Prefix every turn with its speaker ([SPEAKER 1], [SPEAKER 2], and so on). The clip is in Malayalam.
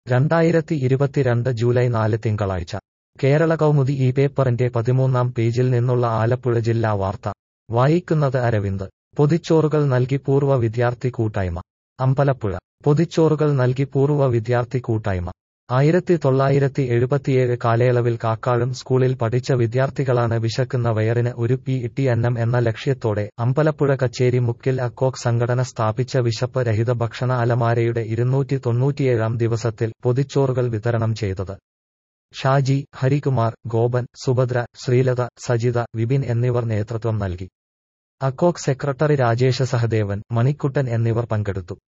[SPEAKER 1] രണ്ടായിരത്തി ഇരുപത്തിരണ്ട് ജൂലൈ നാല് തിങ്കളാഴ്ച കേരള കൗമുദി ഈ പേപ്പറിന്റെ പതിമൂന്നാം പേജിൽ നിന്നുള്ള ആലപ്പുഴ ജില്ലാ വാർത്ത വായിക്കുന്നത് അരവിന്ദ് പൊതിച്ചോറുകൾ നൽകി പൂർവ്വ വിദ്യാർത്ഥി കൂട്ടായ്മ അമ്പലപ്പുഴ പൊതിച്ചോറുകൾ നൽകി പൂർവ്വ വിദ്യാർത്ഥി കൂട്ടായ്മ ആയിരത്തി തൊള്ളായിരത്തി എഴുപത്തിയേഴ് കാലയളവിൽ കാക്കാഴും സ്കൂളിൽ പഠിച്ച വിദ്യാർത്ഥികളാണ് വിശക്കുന്ന വയറിന് ഒരു പി ഇട്ടി അന്നം എന്ന ലക്ഷ്യത്തോടെ അമ്പലപ്പുഴ കച്ചേരി മുക്കിൽ അക്കോക്ക് സംഘടന സ്ഥാപിച്ച വിശപ്പ് രഹിത ഭക്ഷണ അലമാരയുടെ ഇരുന്നൂറ്റി തൊണ്ണൂറ്റിയേഴാം ദിവസത്തിൽ പൊതിച്ചോറുകൾ വിതരണം ചെയ്തത് ഷാജി ഹരികുമാർ ഗോപൻ സുഭദ്ര ശ്രീലത സജിത വിപിൻ എന്നിവർ നേതൃത്വം നൽകി അക്കോക്ക് സെക്രട്ടറി രാജേഷ സഹദേവൻ മണിക്കുട്ടൻ എന്നിവർ പങ്കെടുത്തു